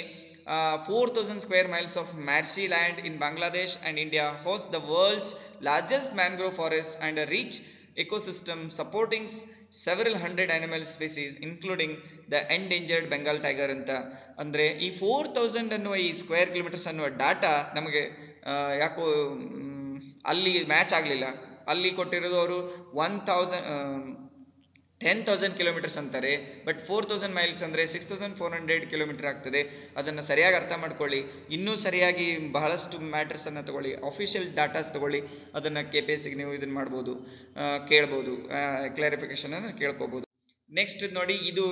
[SPEAKER 1] four thousand square miles of marshy land in Bangladesh and India ಹೋಸ್ the world's largest mangrove forest and a rich ecosystem supporting s- several hundred animal species including the endangered bengal tiger ಅಂತ ಅಂದ್ರೆ ಈ ಫೋರ್ ತೌಸಂಡ್ ಅನ್ನುವ ಈ ಸ್ಕ್ವೇರ್ ಕಿಲೋಮೀಟರ್ಸ್ ಅನ್ನುವ ಡಾಟಾ ನಮಗೆ ಆ, ಯಾಕೋ ಮ್, ಅಲ್ಲಿ ಮ್ಯಾಚ್ ಆಗಲಿಲ್ಲ ಅಲ್ಲಿ ಕೊಟ್ಟಿರೋದು ಅವರು one thousand ten thousand kilometers ಅಂತಾರೆ ಬಟ್ ಫೋರ್ ತೌಸಂಡ್ ಮೈಲ್ಸ್ ಅಂದರೆ six thousand four hundred kilometer ಆಗ್ತದೆ ಅದನ್ನು ಸರಿಯಾಗಿ ಅರ್ಥ ಮಾಡ್ಕೊಳ್ಳಿ ಇನ್ನೂ ಸರಿಯಾಗಿ ಬಹಳಷ್ಟು ಮ್ಯಾಟರ್ಸನ್ನು ತಗೊಳ್ಳಿ ಅಫಿಷಿಯಲ್ ಡಾಟಾಸ್ ತಗೊಳ್ಳಿ ಅದನ್ನು ಕೆ ಪಿ ಎಸ್ ಸಿಗೆ ನೀವು ಇದನ್ನು ಮಾಡ್ಬೋದು ಆ, ಕೇಳ್ಬೋದು ಕ್ಲಾರಿಫಿಕೇಶನ್ ಅನ್ನು ಕೇಳ್ಕೊಬೋದು ನೆಕ್ಸ್ಟ್ ನೋಡಿ ಇದು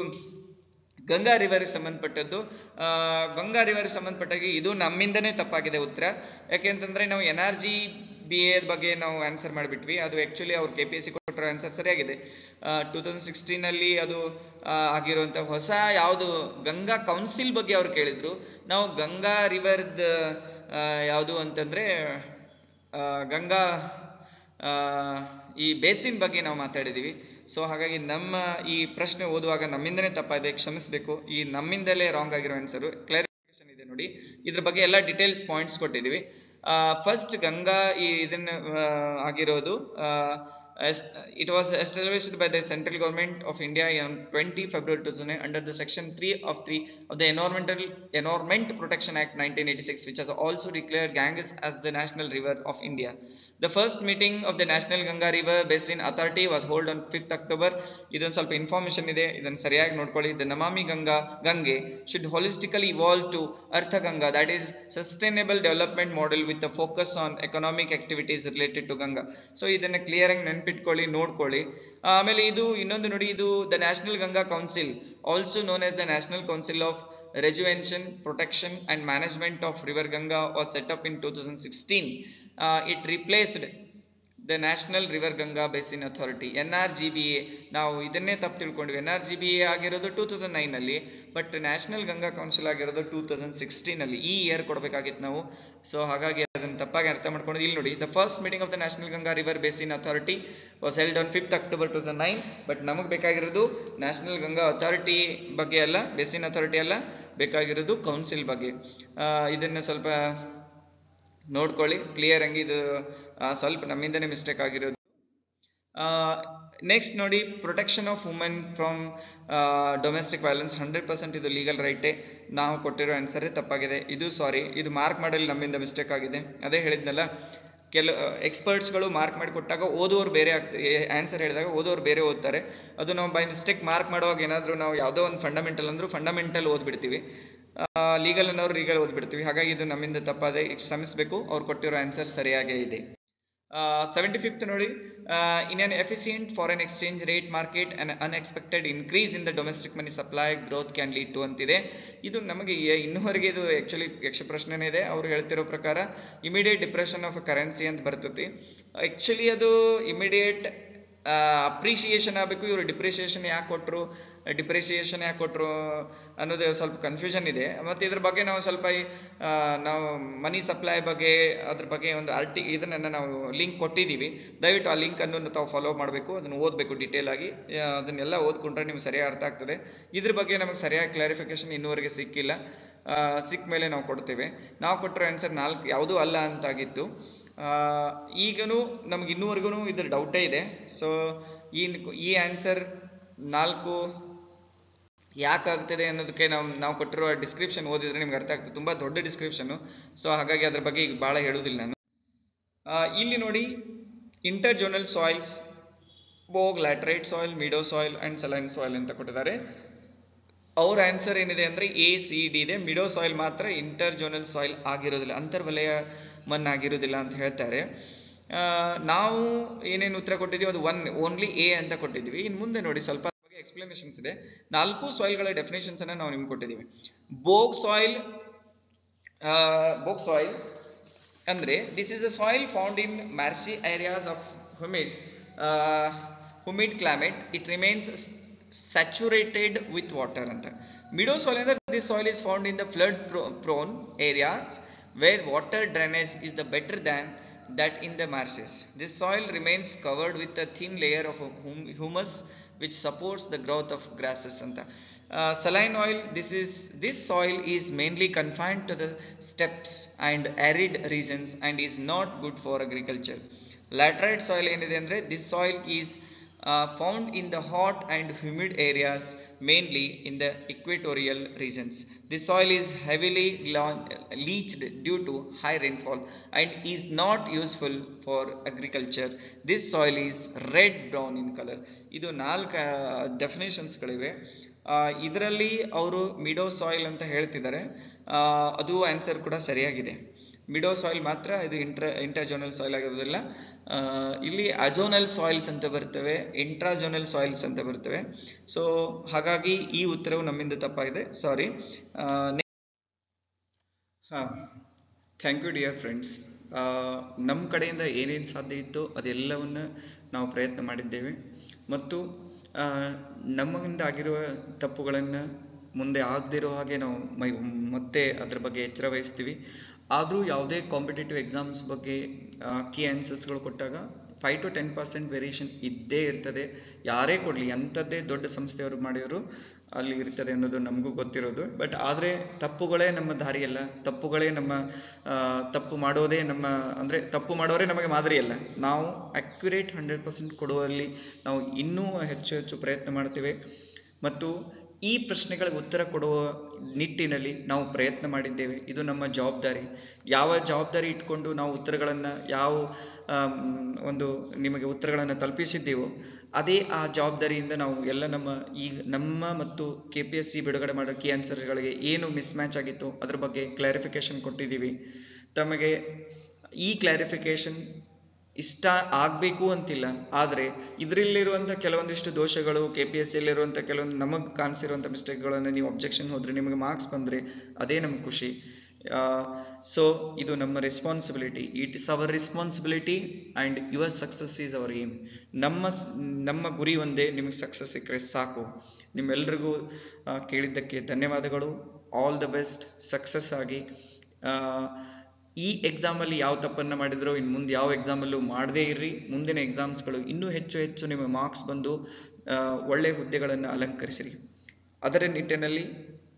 [SPEAKER 1] ಗಂಗಾ ರಿವರ್ಗೆ ಸಂಬಂಧಪಟ್ಟದ್ದು ಆ, ಗಂಗಾ ರಿವರ್ಗೆ ಸಂಬಂಧಪಟ್ಟಾಗಿ ಇದು ನಮ್ಮಿಂದನೇ ತಪ್ಪಾಗಿದೆ ಉತ್ತರ ಯಾಕೆಂತಂದ್ರೆ ನಾವು N R G B A ಬಗ್ಗೆ ನಾವು ಆನ್ಸರ್ ಮಾಡಿಬಿಟ್ವಿ ಅದು ಆ್ಯಕ್ಚುಲಿ ಅವ್ರು ಕೆ ಪಿ ಎಸ್ ಸಿ ಕೊಟ್ಟಿರೋ ಆನ್ಸರ್ ಸರಿಯಾಗಿದೆ ಟೂ ತೌಸಂಡ್ ಸಿಕ್ಸ್ಟೀನಲ್ಲಿ ಅದು ಆ, ಆಗಿರುವಂಥ ಹೊಸ ಯಾವುದು ಗಂಗಾ ಕೌನ್ಸಿಲ್ ಬಗ್ಗೆ ಅವ್ರು ಕೇಳಿದ್ರು ನಾವು ಗಂಗಾ ರಿವರ್ದ ಯಾವುದು ಅಂತಂದರೆ ಗಂಗಾ ಆ, ಈ ಬೇಸಿನ್ ಬಗ್ಗೆ ನಾವು ಮಾತಾಡಿದ್ದೀವಿ ಸೊ ಹಾಗಾಗಿ ನಮ್ಮ ಈ ಪ್ರಶ್ನೆ ಓದುವಾಗ ನಮ್ಮಿಂದನೇ ತಪ್ಪಾಗಿದೆ ಕ್ಷಮಿಸಬೇಕು ಈ ನಮ್ಮಿಂದಲೇ ರಾಂಗ್ ಆಗಿರೋ ಆನ್ಸರು ಕ್ಲಾರಿಫಿಕೇಶನ್ ಇದೆ ನೋಡಿ ಇದ್ರ ಬಗ್ಗೆ ಎಲ್ಲ ಡೀಟೇಲ್ಸ್ ಪಾಯಿಂಟ್ಸ್ ಕೊಟ್ಟಿದ್ದೀವಿ ಫಸ್ಟ್ ಗಂಗಾ ಈ ಇದನ್ನ ಆ, ಆಗಿರೋದು it was established by the central government of India on 20 February 2009 under the section 3 of 3 of the Environmental Environment Protection Act 1986 which has also declared Ganges as the national river of India. The first meeting of the National Ganga River Basin Authority was held on 5th October. ಇದೊಂದು ಸ್ವಲ್ಪ ಇನ್ಫಾರ್ಮೇಶನ್ ಇದೆ ಇದನ್ನು ಸರಿಯಾಗಿ ನೋಡ್ಕೊಳ್ಳಿ the Namami Ganga Gange should holistically evolve to ಅರ್ಥ Ganga that is sustainable development model with a focus on economic activities related to Ganga so ಇದನ್ನ ಕ್ಲಿಯರ್ ಆಗಿ ನೆನ್ಪಿಟ್ಕೊಳ್ಳಿ ನೋಡ್ಕೊಳ್ಳಿ ಆಮೇಲೆ ಇದು ಇನ್ನೊಂದು ನೋಡಿ ಇದು ದ national Ganga council also known as the national council of rejuvenation protection and management of river ganga was set up in 2016 uh, it replaced the national river Ganga basin authority N R G B A ನಾವು ಇದನ್ನೇ ತಪ್ಪು ತಿಳ್ಕೊಂಡ್ವಿ N R G B A ಆಗಿರೋದು ಟೂ ತೌಸಂಡ್ ನೈನಲ್ಲಿ ಬಟ್ ನ್ಯಾಷನಲ್ ಗಂಗಾ ಕೌನ್ಸಿಲ್ ಆಗಿರೋದು ಟೂ ತೌಸಂಡ್ ಸಿಕ್ಸ್ಟೀನಲ್ಲಿ ಈ ಇಯರ್ ಕೊಡಬೇಕಾಗಿತ್ತು ನಾವು ಸೊ ಹಾಗಾಗಿ ಅದನ್ನು ತಪ್ಪಾಗಿ ಅರ್ಥ ಮಾಡ್ಕೊಂಡು ಇಲ್ಲಿ ನೋಡಿ the first meeting of the national Ganga river basin authority was held on fifth October two thousand nine but ನಮಗೆ ಬೇಕಾಗಿರೋದು ನ್ಯಾಷನಲ್ ಗಂಗಾ ಅಥಾರಿಟಿ ಬಗ್ಗೆ ಅಲ್ಲ ಬೇಸಿನ್ ಅಥಾರಿಟಿ ಅಲ್ಲ ಬೇಕಾಗಿರೋದು ಕೌನ್ಸಿಲ್ ಬಗ್ಗೆ ಆ, ಇದನ್ನ ಸ್ವಲ್ಪ ನೋಡ್ಕೊಳ್ಳಿ ಕ್ಲಿಯರ್ ಆಗಿ ಇದು ಆ, ಸ್ವಲ್ಪ ನಮ್ಮಿಂದನೇ ಮಿಸ್ಟೇಕ್ ಆಗಿರೋದು ನೆಕ್ಸ್ಟ್ ನೋಡಿ protection of women from domestic violence hundred percent ಇದು ಲೀಗಲ್ ರೈಟೇ ನಾವು ಕೊಟ್ಟಿರೋ ಆನ್ಸರೇ ತಪ್ಪಾಗಿದೆ ಇದು ಸಾರಿ ಇದು ಮಾರ್ಕ್ ಮಾಡಲಿ ನಮ್ಮಿಂದ ಮಿಸ್ಟೇಕ್ ಆಗಿದೆ ಅದೇ ಹೇಳಿದ್ನಲ್ಲ ಕೆಲ ಎಕ್ಸ್ಪರ್ಟ್ಸ್ಗಳು ಮಾರ್ಕ್ ಮಾಡಿ ಕೊಟ್ಟಾಗ ಓದೋರು ಬೇರೆ ಆಗ್ತದೆ ಆನ್ಸರ್ ಹೇಳಿದಾಗ ಓದೋರು ಬೇರೆ ಓದ್ತಾರೆ ಅದು ನಾವು ಬೈ ಮಿಸ್ಟೇಕ್ ಮಾರ್ಕ್ ಮಾಡುವಾಗ ಏನಾದರೂ ನಾವು ಯಾವುದೋ ಒಂದು ಫಂಡಮೆಂಟಲ್ ಅಂದ್ರೂ ಫಂಡಮೆಂಟಲ್ ಓದ್ಬಿಡ್ತೀವಿ ಲೀಗಲ್ ಅನ್ನೋರು ಲೀಗಲ್ ಓದ್ಬಿಡ್ತೀವಿ ಹಾಗಾಗಿ ಇದು ನಮ್ಮಿಂದ ತಪ್ಪಾದೆ ಕ್ಷಮಿಸಬೇಕು ಅವ್ರು ಕೊಟ್ಟಿರೋ ಆನ್ಸರ್ ಸರಿಯಾಗೇ ಇದೆ ಸೆವೆಂಟಿ ಫಿಫ್ತ್ ನೋಡಿ in an efficient foreign exchange rate market an unexpected increase in the domestic money supply growth can lead to ಅಂತಿದೆ ಇದು ನಮಗೆ ಎ- ಇನ್ನೂವರೆಗೆ ಇದು ಆ್ಯಕ್ಚುಲಿ ಯಕ್ಷ ಪ್ರಶ್ನೆನೇ ಇದೆ ಅವ್ರು ಹೇಳ್ತಿರೋ ಪ್ರಕಾರ ಇಮಿಡಿಯೇಟ್ ಡಿಪ್ರೆಷನ್ ಆಫ್ ಕರೆನ್ಸಿ ಅಂತ ಬರ್ತೈತಿ ಆ್ಯಕ್ಚುಲಿ ಅದು ಇಮಿಡಿಯೇಟ್ ಅಪ್ರಿಷಿಯೇಷನ್ ಆಗಬೇಕು ಇವರು ಡಿಪ್ರಿಸಿಯೇಷನ್ ಯಾಕೆ ಕೊಟ್ಟರು ಡಿಪ್ರಿಸಿಯೇಷನ್ ಯಾಕೆ ಕೊಟ್ಟರು ಅನ್ನೋದು ಸ್ವಲ್ಪ ಕನ್ಫ್ಯೂಷನ್ ಇದೆ ಮತ್ತು ಇದ್ರ ಬಗ್ಗೆ ನಾವು ಸ್ವಲ್ಪ ಈ, ಆ, ನಾವು ಮನಿ ಸಪ್ಲೈ ಬಗ್ಗೆ ಅದ್ರ ಬಗ್ಗೆ ಒಂದು ಆರ್ಟಿ ಇದನ್ನು ನಾವು ಲಿಂಕ್ ಕೊಟ್ಟಿದ್ದೀವಿ ದಯವಿಟ್ಟು ಆ ಲಿಂಕನ್ನು ತಾವು ಫಾಲೋ ಮಾಡಬೇಕು ಅದನ್ನು ಓದಬೇಕು ಡೀಟೇಲ್ ಆಗಿ ಆ, ಅದನ್ನೆಲ್ಲ ಓದ್ಕೊಂಡ್ರೆ ನಿಮ್ಗೆ ಸರಿಯಾಗಿ ಅರ್ಥ ಆಗ್ತದೆ ಇದ್ರ ಬಗ್ಗೆ ನಮಗೆ ಸರಿಯಾಗಿ ಕ್ಲಾರಿಫಿಕೇಶನ್ ಇನ್ನೂವರೆಗೆ ಸಿಕ್ಕಿಲ್ಲ ಆ, ಸಿಕ್ಕ ಮೇಲೆ ನಾವು ಕೊಡ್ತೇವೆ ನಾವು ಕೊಟ್ಟಿರೋ ಆನ್ಸರ್ ನಾಲ್ಕು ಯಾವುದೂ ಅಲ್ಲ ಅಂತಾಗಿತ್ತು ಆ, ಈಗನೂ ನಮ್ಗೆ ಇನ್ನೂವರೆಗೂ ಇದ್ರ ಡೌಟೇ ಇದೆ ಸೊ ಈ ಈ ಆನ್ಸರ್ ನಾಲ್ಕು ಯಾಕಾಗ್ತದೆ ಅನ್ನೋದಕ್ಕೆ ನಾವು ನಾವು ಕೊಟ್ಟಿರೋ ಡಿಸ್ಕ್ರಿಪ್ಷನ್ ಓದಿದ್ರೆ ನಿಮ್ಗೆ ಅರ್ಥ ಆಗ್ತದೆ ತುಂಬ ದೊಡ್ಡ ಡಿಸ್ಕ್ರಿಪ್ಷನ್ನು ಸೊ ಹಾಗಾಗಿ ಅದ್ರ ಬಗ್ಗೆ ಈಗ ಭಾಳ ಹೇಳೋದಿಲ್ಲ ನಾನು ಆ, ಇಲ್ಲಿ ನೋಡಿ interzonal soils bog laterite soil meadow soil and saline soil ಅಂತ ಕೊಟ್ಟಿದ್ದಾರೆ ಅವ್ರ ಆನ್ಸರ್ ಏನಿದೆ ಅಂದರೆ ಎ ಸಿ ಡಿ ಇದೆ ಮಿಡೋ ಸಾಯಿಲ್ ಮಾತ್ರ ಇಂಟರ್ ಜೋನಲ್ ಸಾಯಿಲ್ ಆಗಿರೋದಿಲ್ಲ ಅಂತರ್ವಲಯ ಮಣ್ಣಾಗಿರೋದಿಲ್ಲ ಅಂತ ಹೇಳ್ತಾರೆ ಆ, ನಾವು ಏನೇನು ಉತ್ತರ ಕೊಟ್ಟಿದ್ದೀವಿ ಅದು ಒನ್ ಓನ್ಲಿ ಎ ಅಂತ ಕೊಟ್ಟಿದ್ದೀವಿ ಇನ್ನು ಮುಂದೆ ನೋಡಿ ಸ್ವಲ್ಪ ಬಗ್ಗೆ ಎಕ್ಸ್ಪ್ಲನೇಷನ್ಸ್ ಇದೆ ನಾಲ್ಕು ಸಾಯಿಲ್ಗಳ ಡೆಫಿನೇಷನ್ಸ್ ಅನ್ನ ನಾವು ನಿಮ್ಗೆ ಕೊಟ್ಟಿದ್ದೀವಿ ಬೋಗ್ ಸಾಯಿಲ್ ಬೋಗ್ ಸಾಯಿಲ್ ಅಂದ್ರೆ this is a soil found in marshy areas of humid humid climate it remains saturated with water ಅಂತ ಮಿಡೋ ಸಾಯಿಲ್ ಅಂದ್ರೆ this soil is found in the flood prone areas where water drainage is the better than that in the marshes. This soil remains covered with a thin layer of hum- humus which supports the growth of grasses. anta. Uh, saline oil, this is this soil is mainly confined to the steppes and arid regions and is not good for agriculture. Laterite soil ಏನಿದೆ ಅಂದರೆ this soil is uh, found in the hot and humid areas mainly in the equatorial regions. This soil is heavily la- leached due to high rainfall and is not useful for agriculture. This soil is red brown in color. ಇದು ನಾಲ್ಕು ಡೆಫಿನೇಷನ್ಸ್ಗಳಿವೆ ಇದರಲ್ಲಿ ಅವರು ಮಿಡೋ ಸಾಯಿಲ್ ಅಂತ ಹೇಳ್ತಿದ್ದಾರೆ ಆ, ಅದು ಆನ್ಸರ್ ಕೂಡ ಸರಿಯಾಗಿದೆ ಮಿಡೋ ಸಾಯಿಲ್ ಮಾತ್ರ ಇದು ಇಂಟ್ರ ಇಂಟರ್ಜೋನಲ್ ಸಾಯಿಲ್ ಆಗಿರೋದಿಲ್ಲ ಆ, ಇಲ್ಲಿ ಅಜೋನಲ್ ಸಾಯಿಲ್ಸ್ ಅಂತ ಬರ್ತವೆ ಇಂಟ್ರಾಜೋನಲ್ ಸಾಯಿಲ್ಸ್ ಅಂತ ಬರ್ತವೆ ಸೊ ಹಾಗಾಗಿ ಈ ಉತ್ತರವು ನಮ್ಮಿಂದ ತಪ್ಪಾಗಿದೆ ಸಾರಿ ಹಾಂ ಥ್ಯಾಂಕ್ ಯು ಡಿಯರ್ ಫ್ರೆಂಡ್ಸ್ ನಮ್ಮ ಕಡೆಯಿಂದ ಏನೇನು ಸಾಧ್ಯ ಇತ್ತು ಅದೆಲ್ಲವನ್ನು ನಾವು ಪ್ರಯತ್ನ ಮಾಡಿದ್ದೇವೆ ಮತ್ತು ಆ, ನಮ್ಮಿಂದ ಆಗಿರುವ ತಪ್ಪುಗಳನ್ನು ಮುಂದೆ ಆಗದಿರೋ ಹಾಗೆ ನಾವು ಮೈ ಮತ್ತೆ ಅದ್ರ ಬಗ್ಗೆ ಎಚ್ಚರ ವಹಿಸ್ತೀವಿ ಆದರೂ ಯಾವುದೇ ಕಾಂಪಿಟೇಟಿವ್ ಎಕ್ಸಾಮ್ಸ್ ಬಗ್ಗೆ ಕೀ ಆನ್ಸರ್ಸ್ಗಳು ಕೊಟ್ಟಾಗ five to ten percent variation ಇದ್ದೇ ಇರ್ತದೆ ಯಾರೇ ಕೊಡಲಿ ಎಂಥದ್ದೇ ದೊಡ್ಡ ಸಂಸ್ಥೆಯವರು ಮಾಡಿದ್ರು ಅಲ್ಲಿ ಇರ್ತದೆ ಅನ್ನೋದು ನಮಗೂ ಗೊತ್ತಿರೋದು ಬಟ್ ಆದರೆ ತಪ್ಪುಗಳೇ ನಮ್ಮ ದಾರಿಯಲ್ಲ ತಪ್ಪುಗಳೇ ನಮ್ಮ ಆ, ತಪ್ಪು ಮಾಡೋದೇ ನಮ್ಮ ಅಂದರೆ ತಪ್ಪು ಮಾಡೋರೇ ನಮಗೆ ಮಾದರಿಯಲ್ಲ ನಾವು ಅಕ್ಯುರೇಟ್ ಹಂಡ್ರೆಡ್ ಪರ್ಸೆಂಟ್ ಕೊಡುವಲ್ಲಿ ನಾವು ಇನ್ನೂ ಹೆಚ್ಚು ಹೆಚ್ಚು ಪ್ರಯತ್ನ ಮಾಡ್ತೇವೆ ಮತ್ತು ಈ ಪ್ರಶ್ನೆಗಳಿಗೆ ಉತ್ತರ ಕೊಡುವ ನಿಟ್ಟಿನಲ್ಲಿ ನಾವು ಪ್ರಯತ್ನ ಮಾಡಿದ್ದೇವೆ ಇದು ನಮ್ಮ ಜವಾಬ್ದಾರಿ ಯಾವ ಜವಾಬ್ದಾರಿ ಇಟ್ಕೊಂಡು ನಾವು ಉತ್ತರಗಳನ್ನು ಯಾವ ಆಮ್, ಒಂದು ನಿಮಗೆ ಉತ್ತರಗಳನ್ನು ತಲುಪಿಸಿದ್ದೇವೋ ಅದೇ ಆ ಜವಾಬ್ದಾರಿಯಿಂದ ನಾವು ಎಲ್ಲ ನಮ್ಮ ಈಗ ನಮ್ಮ ಮತ್ತು ಕೆ ಪಿ ಎಸ್ ಸಿ ಬಿಡುಗಡೆ ಮಾಡೋ ಕೀ ಆನ್ಸರ್ಗಳಿಗೆ ಏನು ಮಿಸ್ ಮ್ಯಾಚ್ ಆಗಿತ್ತು ಅದ್ರ ಬಗ್ಗೆ ಕ್ಲಾರಿಫಿಕೇಶನ್ ಕೊಟ್ಟಿದ್ದೀವಿ ತಮಗೆ ಈ ಕ್ಲಾರಿಫಿಕೇಶನ್ ಇಷ್ಟ ಆಗಬೇಕು ಅಂತಿಲ್ಲ ಆದರೆ ಇದರಲ್ಲಿರುವಂಥ ಕೆಲವೊಂದಿಷ್ಟು ದೋಷಗಳು ಕೆ ಪಿ ಎಸ್ ಸಿಯಲ್ಲಿರುವಂಥ ಕೆಲವೊಂದು ನಮಗೆ ಕಾಣಿಸಿರುವಂಥ ಮಿಸ್ಟೇಕ್ಗಳನ್ನು ನೀವು ಅಬ್ಜೆಕ್ಷನ್ ಹೋದರೆ ನಿಮಗೆ ಮಾರ್ಕ್ಸ್ ಬಂದರೆ ಅದೇ ನಮ್ಗೆ ಖುಷಿ ಸೊ ಇದು ನಮ್ಮ responsibility it is our responsibility and your success is our aim ನಮ್ಮ ಸ್- ನಮ್ಮ ಗುರಿ ಒಂದೇ ನಿಮಗೆ ಸಕ್ಸಸ್ ಸಿಕ್ಕರೆ ಸಾಕು ನಿಮ್ಮೆಲ್ರಿಗೂ ಆ, ಕೇಳಿದ್ದಕ್ಕೆ ಧನ್ಯವಾದಗಳು ಆಲ್ ದ ಬೆಸ್ಟ್ ಸಕ್ಸಸ್ ಆಗಿ ಆ, ಈ ಎಕ್ಸಾಮಲ್ಲಿ ಯಾವ ತಪ್ಪನ್ನು ಮಾಡಿದ್ರೋ ಇನ್ನು ಮುಂದೆ ಯಾವ ಎಕ್ಸಾಮಲ್ಲೂ ಮಾಡದೇ ಇರ್ರಿ ಮುಂದಿನ ಎಕ್ಸಾಮ್ಸ್ಗಳು ಇನ್ನೂ ಹೆಚ್ಚು ಹೆಚ್ಚು ನಿಮ್ಮ ಮಾರ್ಕ್ಸ್ ಬಂದು ಆ, ಒಳ್ಳೆಯ ಹುದ್ದೆಗಳನ್ನು ಅಲಂಕರಿಸಿರಿ ಅದರ ನಿಟ್ಟಿನಲ್ಲಿ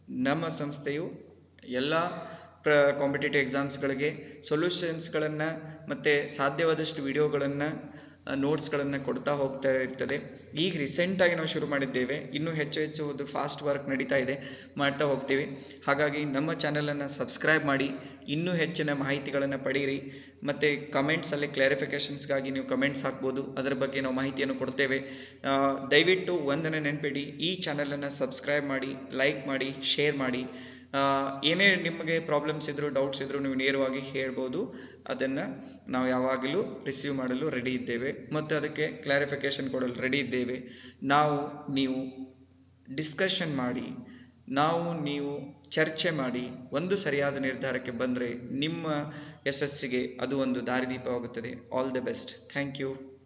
[SPEAKER 1] ನಮ್ಮ ಸಂಸ್ಥೆಯು ಎಲ್ಲ ಪ್ರ ಕಾಂಪಿಟೇಟಿವ್ ಎಕ್ಸಾಮ್ಸ್ಗಳಿಗೆ ಸೊಲ್ಯೂಷನ್ಸ್ಗಳನ್ನು ಮತ್ತು ಸಾಧ್ಯವಾದಷ್ಟು ವಿಡಿಯೋಗಳನ್ನು ನೋಟ್ಸ್ಗಳನ್ನು ಕೊಡ್ತಾ ಹೋಗ್ತಾ ಇರ್ತದೆ ಈಗ ರೀಸೆಂಟಾಗಿ ನಾವು ಶುರು ಮಾಡಿದ್ದೇವೆ ಇನ್ನೂ ಹೆಚ್ಚು ಹೆಚ್ಚು ಒಂದು ಫಾಸ್ಟ್ ವರ್ಕ್ ನಡೀತಾ ಇದೆ ಮಾಡ್ತಾ ಹೋಗ್ತೀವಿ ಹಾಗಾಗಿ ನಮ್ಮ ಚಾನಲನ್ನು ಸಬ್ಸ್ಕ್ರೈಬ್ ಮಾಡಿ ಇನ್ನೂ ಹೆಚ್ಚಿನ ಮಾಹಿತಿಗಳನ್ನು ಪಡೀರಿ ಮತ್ತು ಕಮೆಂಟ್ಸಲ್ಲಿ ಕ್ಲಾರಿಫಿಕೇಷನ್ಸ್ಗಾಗಿ ನೀವು ಕಮೆಂಟ್ಸ್ ಹಾಕ್ಬೋದು ಅದರ ಬಗ್ಗೆ ನಾವು ಮಾಹಿತಿಯನ್ನು ಕೊಡ್ತೇವೆ ಆ, ದಯವಿಟ್ಟು ಒಂದನ್ನು ನೆನಪಿಡಿ ಈ ಚಾನಲನ್ನು ಸಬ್ಸ್ಕ್ರೈಬ್ ಮಾಡಿ ಲೈಕ್ ಮಾಡಿ ಶೇರ್ ಮಾಡಿ ಆ, ಏನೇ ನಿಮಗೆ ಪ್ರಾಬ್ಲಮ್ಸ್ ಇದ್ದರೂ ಡೌಟ್ಸ್ ಇದ್ದರೂ ನೀವು ನೇರವಾಗಿ ಹೇಳ್ಬೋದು ಅದನ್ನು ನಾವು ಯಾವಾಗಲೂ ರಿಸೀವ್ ಮಾಡಲು ರೆಡಿ ಇದ್ದೇವೆ ಮತ್ತು ಅದಕ್ಕೆ ಕ್ಲಾರಿಫಿಕೇಷನ್ ಕೊಡಲು ರೆಡಿ ಇದ್ದೇವೆ ನಾವು ನೀವು ಡಿಸ್ಕಷನ್ ಮಾಡಿ ನಾವು ನೀವು ಚರ್ಚೆ ಮಾಡಿ ಒಂದು ಸರಿಯಾದ ನಿರ್ಧಾರಕ್ಕೆ ಬಂದರೆ ನಿಮ್ಮ ಯಶಸ್ಸಿಗೆ ಅದು ಒಂದು ದಾರಿದೀಪವಾಗುತ್ತದೆ all the best thank you